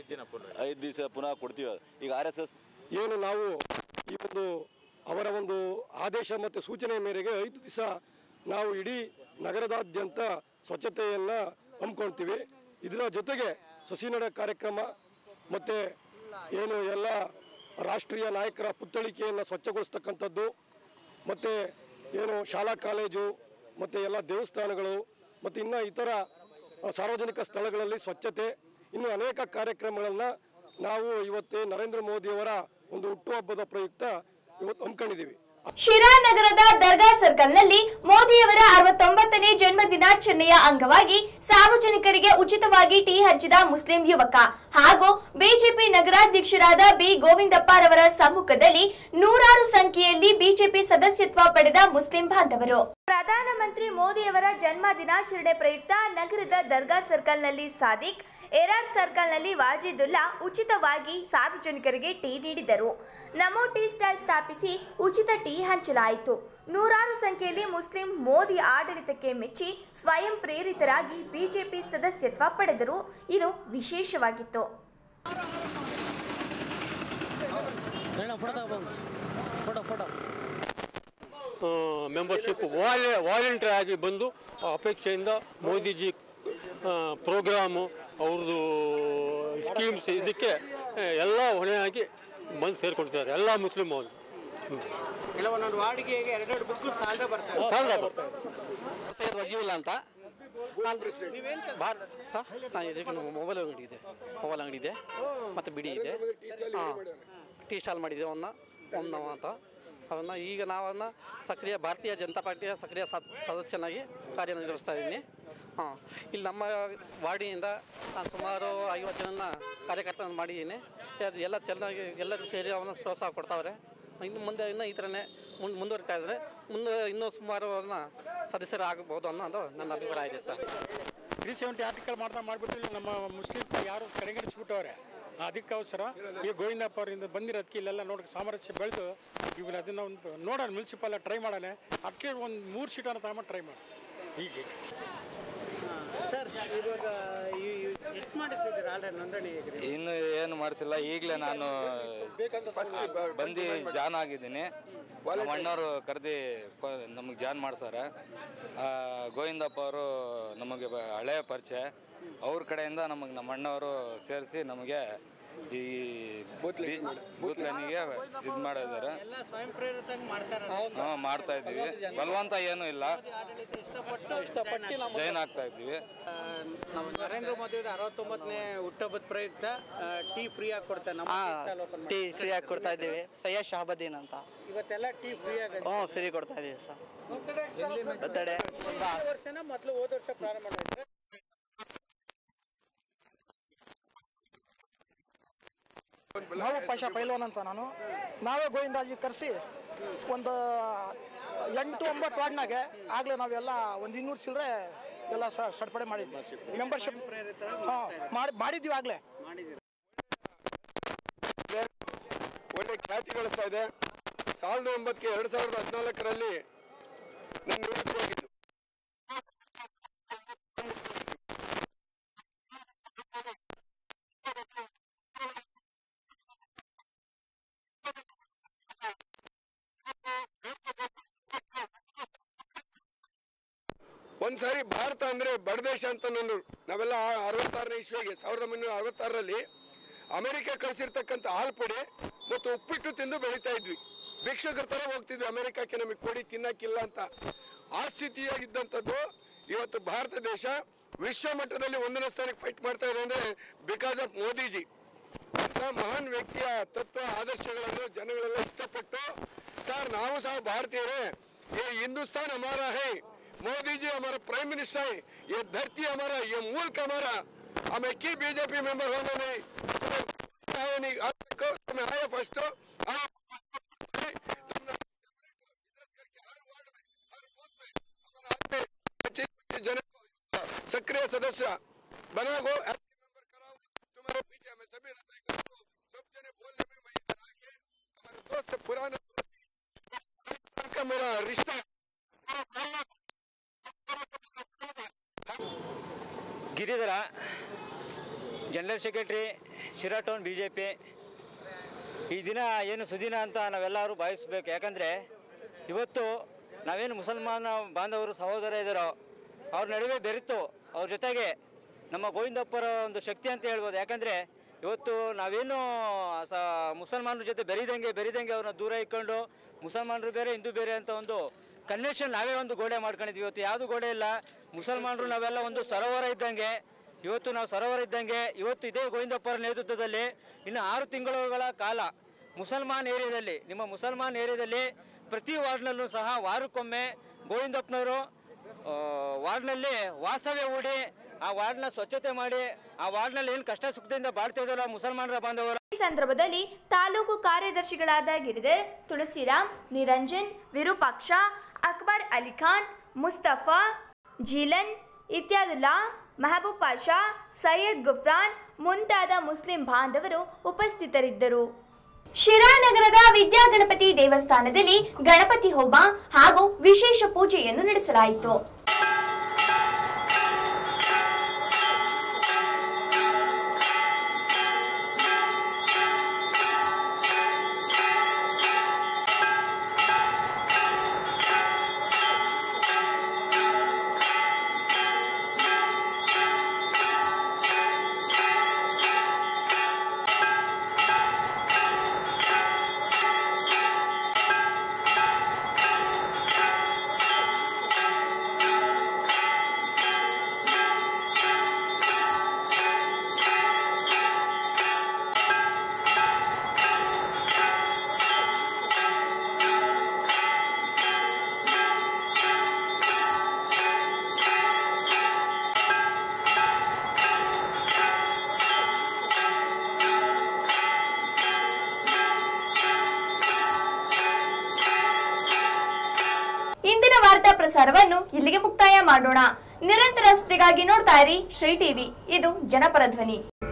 ಐದು ದಿವಸ ಪುನಃ ಕೊಡ್ತೀವಿ ಈಗ ಆರ್ ಎಸ್ ಎಸ್ ಏನು ನಾವು ಈ ಒಂದು ಅವರ ಒಂದು ಆದೇಶ ಮತ್ತು ಸೂಚನೆ ಮೇರೆಗೆ ಐದು ದಿವಸ ನಾವು ಇಡೀ ನಗರದಾದ್ಯಂತ ಸ್ವಚ್ಛತೆಯನ್ನು ಹಮ್ಮಿಕೊಳ್ತೀವಿ ಇದರ ಜೊತೆಗೆ ಸಸಿನಡ ಕಾರ್ಯಕ್ರಮ ಮತ್ತು ಏನು ಎಲ್ಲ ರಾಷ್ಟ್ರೀಯ ನಾಯಕರ ಪುತ್ಥಳಿಕೆಯನ್ನು ಸ್ವಚ್ಛಗೊಳಿಸ್ತಕ್ಕಂಥದ್ದು ಮತ್ತು ಏನು ಶಾಲಾ ಕಾಲೇಜು ಮತ್ತು ಎಲ್ಲ ದೇವಸ್ಥಾನಗಳು ಮತ್ತು ಇನ್ನು ಇತರ ಆ, ಸಾರ್ವಜನಿಕ ಸ್ಥಳಗಳಲ್ಲಿ ಸ್ವಚ್ಛತೆ ಇನ್ನು ಅನೇಕ ಕಾರ್ಯಕ್ರಮಗಳನ್ನು ನಾವು ಇವತ್ತೇ ನರೇಂದ್ರ ಮೋದಿಯವರ ಒಂದು ಹುಟ್ಟುಹಬ್ಬದ ಪ್ರಯುಕ್ತ ಇವತ್ತು ಹಮ್ಮಿಕೊಂಡಿದ್ದೀವಿ ಶಿರಾ ನಗರದ ದರ್ಗಾ ಸರ್ಕಲ್ನಲ್ಲಿ ಮೋದಿಯವರ ಅರವತ್ತೊಂಬತ್ತನೇ ಜನ್ಮ ದಿನಾಚರಣೆಯ ಅಂಗವಾಗಿ ಸಾರ್ವಜನಿಕರಿಗೆ ಉಚಿತವಾಗಿ ಟೀ ಹಂಚಿದ ಮುಸ್ಲಿಂ ಯುವಕ ಹಾಗೂ ಬಿಜೆಪಿ ನಗರಾಧ್ಯಕ್ಷರಾದ ಬಿ ಗೋವಿಂದಪ್ಪರವರ ಸಮ್ಮುಖದಲ್ಲಿ ನೂರಾರು ಸಂಖ್ಯೆಯಲ್ಲಿ ಬಿಜೆಪಿ ಸದಸ್ಯತ್ವ ಪಡೆದ ಮುಸ್ಲಿಂ ಬಾಂಧವರು ಪ್ರಧಾನಮಂತ್ರಿ ಮೋದಿಯವರ ಜನ್ಮ ದಿನಾಚರಣೆ ಪ್ರಯುಕ್ತ ನಗರದ ದರ್ಗಾ ಸರ್ಕಲ್ನಲ್ಲಿ ಸಾದಿಕ್ ಎರಾರ್ ಸರ್ಕಲ್ನಲ್ಲಿ ವಾಜಿದುಲ್ಲಾ ಉಚಿತವಾಗಿ ಸಾರ್ವಜನಿಕರಿಗೆ ಟೀ ನೀಡಿದರು ನಮೋ ಟೀ ಸ್ಟಾಲ್ ಸ್ಥಾಪಿಸಿ ಉಚಿತ ಟೀ ಹಂಚಲಾಯಿತು ನೂರಾರು ಸಂಖ್ಯೆಯಲ್ಲಿ ಮುಸ್ಲಿಂ ಮೋದಿ ಆಡಳಿತಕ್ಕೆ ಮೆಚ್ಚಿ ಸ್ವಯಂ ಪ್ರೇರಿತರಾಗಿ ಬಿಜೆಪಿ ಸದಸ್ಯತ್ವ ಪಡೆದರು ಇದು ವಿಶೇಷವಾಗಿತ್ತು ಮೆಂಬರ್ಶಿಪ್ ವಾಲೆ ವಾಲಂಟಿಯರ್ ಆಗಿ ಬಂದು ಅಪೇಕ್ಷೆಯಿಂದ ಮೋದಿಜಿ ಪ್ರೋಗ್ರಾಮು ಅವ್ರದ್ದು ಸ್ಕೀಮ್ಸ್ ಇದಕ್ಕೆ ಆ, ಎಲ್ಲ ಹೊಣೆಯಾಗಿ ಬಂದು ಸೇರ್ಕೊಳ್ತಾರೆ ಎಲ್ಲ ಮುಸ್ಲಿಂ ಅವರು ಕೆಲವೊಂದೊಂದು ವಾರ್ಡ್ಗೆ ಎರಡೆರಡು ಬುಕ್ ಸಾಲದ ಬರ್ತಾರೆ ಸಾಲದ ಬರ್ತಾರೆ. ಸೈಯದ್ ವಜೀವುಲ್ಲಾ ಅಂತ ಭಾರತ ಸರ್ ನಾನು ಇದಕ್ಕೆ ನಮ್ಮ ಮೊಬೈಲ್ ಅಂಗಡಿ ಇದೆ ಮೊಬೈಲ್ ಅಂಗಡಿ ಇದೆ ಮತ್ತು ಬಿಡಿ ಇದೆ ಹಾಂ ಟೀ ಸ್ಟಾಲ್ ಮಾಡಿದೆ ಅವನ್ನ ಒಮ್ಮೆ ಅಂತ ಅವನ್ನ ಈಗ ನಾವನ್ನ ಸಕ್ರಿಯ ಭಾರತೀಯ ಜನತಾ ಪಾರ್ಟಿಯ ಸಕ್ರಿಯ ಸದ್- ಸದಸ್ಯನಾಗಿ ಕಾರ್ಯನಿರ್ವಹಿಸ್ತಾ ಇದ್ದೀನಿ ಹಾಂ ಇಲ್ಲಿ ನಮ್ಮ ವಾರ್ಡಿನಿಂದ ನಾನು ಸುಮಾರು ಐವತ್ತು ಜನ ಕಾರ್ಯಕರ್ತರನ್ನು ಮಾಡಿದ್ದೀನಿ ಅದು ಎಲ್ಲ ಚೆನ್ನಾಗಿ ಎಲ್ಲರೂ ಸೇರಿ ಅವನ್ನ ಪ್ರೋತ್ಸಾಹ ಕೊಡ್ತಾವ್ರೆ ಇನ್ನು ಮುಂದೆ ಇನ್ನೂ ಈ ಥರನೇ ಮುಂದೆ ಮುಂದುವರಿತಾ ಇದ್ದಾರೆ ಮುಂದೆ ಇನ್ನೂ ಸುಮಾರು ಅವ್ರನ್ನ ಸದಸ್ಯರು ಆಗಬಹುದು ಅನ್ನೋದು ನನ್ನ ಅಭಿಪ್ರಾಯ ಇದೆ ಸರ್ ತ್ರೀ ಸೆವೆಂಟಿ ಆರ್ಟಿಕಲ್ ಮಾಡ್ತಾ ಮಾಡಿಬಿಟ್ಟು ಇಲ್ಲಿ ನಮ್ಮ ಮುಸ್ಲಿಂ ಯಾರು ಕಡೆಗಣಿಸ್ಬಿಟ್ಟವ್ರೆ ಅದಕ್ಕೋಸ್ಕರ ಈ ಗೋವಿಂದಪ್ಪ ಅವರಿಂದ ಬಂದಿರೋದಕ್ಕೆ ಇಲ್ಲೆಲ್ಲ ನೋಡಿ ಸಾಮರಸ್ಯ ಬೆಳೆದು ಇವನ್ನ ಅದನ್ನ ಒಂದು ನೋಡೋಣ ಮುನ್ಸಿಪಲ್ ಟ್ರೈ ಮಾಡೋಣ ಅದಕ್ಕೆ ಒಂದು ಮೂರು ಸೀಟನ್ನು ತಗೊಂಡು ಟ್ರೈ ಮಾಡಿ ಹೀಗೆ ಸರ್ ಇವಾಗ ಎಷ್ಟು ಮಾಡಿಸಿದ್ದೀರಾ ಆಲ್ರೆಡಿ ನೋಂದಣಿ ಹೇಗೆ ಇನ್ನು ಏನು ಮಾಡ್ತಿಲ್ಲ ಈಗಲೇ ನಾನು ಬಂದು ಜಾನ್ ಆಗಿದ್ದೀನಿ ನಮ್ಮ ಅಣ್ಣವರು ಕರೆದು ನಮಗೆ ಜಾನ್ ಮಾಡ್ಸವ್ರೆ ಆ, ಗೋವಿಂದಪ್ಪ ಅವರು ನಮಗೆ ಬ- ಹಳೆಯ ಪರಿಚಯ ಅವ್ರ ಕಡೆಯಿಂದ ನಮಗೆ ನಮ್ಮ ಅಣ್ಣವರು ಸೇರಿಸಿ ನಮಗೆ ಈ ಬೂತ್ ಲೈನಿಗೆ ಇದು ಮಾಡಿದ್ದಾರೆ ಎಲ್ಲ ಸ್ವಯಂ ಪ್ರೇರಿತಂಗೆ ಮಾಡ್ತಾರೆ ಹಾಂ ಮಾಡ್ತಾ ಇದ್ದೀವಿ ಬಲವಂತ ಏನೂ ಇಲ್ಲ ಇಷ್ಟಪಟ್ಟು ಇಷ್ಟಪಟ್ಟು ಜೈನ್ ಆಗ್ತಾ ಇದ್ದೀವಿ ನಮ್ಮ ನರೇಂದ್ರ ಮೋದಿ ಅವ್ರ ಅರವತ್ತೊಂಬತ್ತನೇ ಹುಟ್ಟುಹಬ್ಬದ ಪ್ರಯುಕ್ತ ಆ, ಟೀ ಫ್ರೀ ಆಗಿ ಕೊಡ್ತಾರೆ ನಮ್ಮ ಹಾ, tea stall open tea free ಆಗಿ ಕೊಡ್ತಾ ಇದ್ದೀವಿ ಸಯ್ಯದ್ ಶಹಬದ್ದೀನ್ ಅಂತ ಇವತ್ತೆಲ್ಲ ಟೀ ಫ್ರೀ ಆಗಿ ಹ್ಞೂ ಫ್ರೀ ಕೊಡ್ತಾ ಇದ್ದೀವಿ ಸರ್ ಬರ್ತಡೆ ಈ ವರ್ಷನ ಮೊದಲು ಹೋದ ವರ್ಷ ಪ್ರಾರಂಭ ಮಾಡಿದ್ರೆ ನಾವು ಪಾಷಾ ಪೈಲ್ವಾನ್ ಅಂತ ನಾನು ನಾವೇ ಗೋವಿಂದಾಜಿ ಕರೆಸಿ ಒಂದು ಎಂಟು ಒಂಬತ್ತು ವಾರ್ಡ್ನಾಗೆ ಆಗಲೇ ನಾವೆಲ್ಲ ಒಂದು ಇನ್ನೂರು ಚಿಲ್ಲರೆ ಎಲ್ಲ ಸ ಸಡ್ಪಡೆ ಮಾಡಿದ್ವಿ ಮೆಂಬರ್ಶಿಪ್ ಹಾಂ ಮಾಡಿ ಮಾಡಿದ್ವಿ ಆಗಲೇ ಒಳ್ಳೆ ಖ್ಯಾತಿ ಗಳಿಸ್ತಾ ಇದೆ ಸಾವಿರದ ಒಂಬತ್ತಕ್ಕೆ ಎರಡು ಸಾವಿರದ ಹದಿನಾಲ್ಕರಲ್ಲಿ ನನ್ನ ನಿವೃತ್ತಿಯಾಗಿದ್ದು ಒಂದ್ಸಾರಿ ಭಾರತ ಅಂದ್ರೆ ಬಡದೇಶ ಅಂತ ನಾನು ನಾವೆಲ್ಲ ಅರವತ್ತಾರನೇ ಇಸ್ವಿಗೆ ಸಾವಿರದ ಒಂಬೈನೂರ ಅರವತ್ತಾರರಲ್ಲಿ ಅಮೆರಿಕ ಕಳಿಸಿರ್ತಕ್ಕಂಥ ಹಾಲು ಪುಡಿ ಮತ್ತು ಉಪ್ಪಿಟ್ಟು ತಿಂದು ಬೆಳೀತಾ ಇದ್ವಿ ಭಿಕ್ಷುಕರ ತರ ಹೋಗ್ತಿದ್ವಿ ಅಮೆರಿಕಕ್ಕೆ ನಮಗೆ ಕೊಡಿ ತಿನ್ನಕ್ಕಿಲ್ಲ ಅಂತ ಆ ಸ್ಥಿತಿಯಾಗಿದ್ದಂಥದ್ದು ಇವತ್ತು ಭಾರತ ದೇಶ ವಿಶ್ವ ಮಟ್ಟದಲ್ಲಿ ಒಂದನೇ ಸ್ಥಾನಕ್ಕೆ ಫೈಟ್ ಮಾಡ್ತಾ ಇದೆ ಅಂದ್ರೆ ಬಿಕಾಸ್ ಆಫ್ ಮೋದಿಜಿ ಅಂತ ಮಹಾನ್ ವ್ಯಕ್ತಿಯ ತತ್ವ ಆದರ್ಶಗಳನ್ನು ಜನಗಳೆಲ್ಲ ಇಷ್ಟಪಟ್ಟು ಸರ್ ನಾವು ಸಹ ಭಾರತೀಯರೇ ये हिंदुस्तान हमारा है मोदी जी हमारा प्राइम मिनिस्टर है ये धरती हमारा ये मुल्क हमारा हमें की बीजेपी मेंबर होना नहीं तुम्हें आया नहीं आज तक तुम्हें आया फर्स्ट पच्चीस पच्चीस जन को सक्रिय सदस्य बना को मेंबर कराओ तुम्हारे पीछे मैं सभी रहता है करता हूं। सब जने बोलने में मैं इधर आके हमारे दोस्त पुराने दोस्त का मेरा रिश्ता Giridhara general secretary Sira town B J P ಈ ದಿನ ಏನು ಸುದಿನ ಅಂತ ನಾವೆಲ್ಲರೂ ಭಾವಿಸ್ಬೇಕು ಯಾಕಂದರೆ ಇವತ್ತು ನಾವೇನು ಮುಸಲ್ಮಾನ ಬಾಂಧವರು ಸಹೋದರ ಇದ್ದಾರೋ ಅವ್ರ ನಡುವೆ ಬೆರೆತು ಅವ್ರ ಜೊತೆಗೆ ನಮ್ಮ ಗೋವಿಂದಪ್ಪರ ಒಂದು ಶಕ್ತಿ ಅಂತ ಹೇಳ್ಬೋದು ಯಾಕಂದರೆ ಇವತ್ತು ನಾವೇನು ಸ ಮುಸಲ್ಮಾನರ ಜೊತೆ ಬೆರಿದಂಗೆ ಬೆರಿದಂಗೆ ಅವ್ರನ್ನ ದೂರ ಇಟ್ಕೊಂಡು ಮುಸಲ್ಮಾನರು ಬೇರೆ ಹಿಂದೂ ಬೇರೆ ಅಂತ ಒಂದು ಕನ್ವೆನ್ಷನ್ ನಾವೇ ಒಂದು ಗೋಡೆ ಮಾಡ್ಕೊಂಡಿದ್ವಿ ಇವತ್ತು ಯಾವುದು ಗೋಡೆ ಇಲ್ಲ ಮುಸಲ್ಮಾನರು ನಾವೆಲ್ಲ ಒಂದು ಸರೋವರ ಇದ್ದಂಗೆ ಇವತ್ತು ನಾವು ಸರೋವರ ಇದ್ದಂಗೆ ಇವತ್ತು ಇದೇ ಗೋವಿಂದಪ್ಪರ ನೇತೃತ್ವದಲ್ಲಿ ಇನ್ನು ಆರು ತಿಂಗಳುಗಳ ಕಾಲ ಮುಸಲ್ಮಾನ್ ಏರಿಯಾದಲ್ಲಿ ನಿಮ್ಮ ಮುಸಲ್ಮಾನ್ ಏರಿಯಾದಲ್ಲಿ ಪ್ರತಿ ವಾರ್ಡ್ನಲ್ಲೂ ಸಹ ವಾರಕ್ಕೊಮ್ಮೆ ಗೋವಿಂದಪ್ಪನವರು ಆ, ವಾರ್ಡ್ನಲ್ಲಿ ವಾಸ್ತವ್ಯ ಹೂಡಿ ಆ ವಾರ್ಡ್ನ ಸ್ವಚ್ಛತೆ ಮಾಡಿ ಆ ವಾರ್ಡ್ನಲ್ಲಿ ಏನು ಕಷ್ಟ ಸುಖದಿಂದ ಬಾಳ್ತಾ ಇದ್ದಾರೋ ಮುಸಲ್ಮಾನರ ಬಾಂಧವರು ಈ ಸಂದರ್ಭದಲ್ಲಿ ತಾಲೂಕು ಕಾರ್ಯದರ್ಶಿಗಳಾದ ಗಿರಿಧರ್ ತುಳಸಿರಾಮ್ ನಿರಂಜನ್ ವಿರೂಪಾಕ್ಷ ಅಕ್ಬರ್ ಅಲಿ ಖಾನ್ ಮುಸ್ತಫಾ ಜೀಲನ್ ಇತ್ಯಾದುಲ್ಲಾ ಮೆಹಬೂಬ್ ಪಾಷಾ ಸೈಯದ್ ಗುಫ್ರಾನ್ ಮುಂತಾದ ಮುಸ್ಲಿಂ ಬಾಂಧವರು ಉಪಸ್ಥಿತರಿದ್ದರು ಶಿರಾನಗರದ ವಿದ್ಯಾಗಣಪತಿ ದೇವಸ್ಥಾನದಲ್ಲಿ ಗಣಪತಿ ಹೋಮ ಹಾಗೂ ವಿಶೇಷ ಪೂಜೆಯನ್ನು ನಡೆಸಲಾಯಿತು ಇಂದಿನ ವಾರ್ತಾ ಪ್ರಸಾರವನ್ನು ಇಲ್ಲಿಗೆ ಮುಕ್ತಾಯ ಮಾಡೋಣ ನಿರಂತರ ಸುದ್ದಿಗಾಗಿ ನೋಡ್ತಾ ಇರಿ ಶ್ರೀ ಟಿವಿ ಇದು ಜನಪರ ಧ್ವನಿ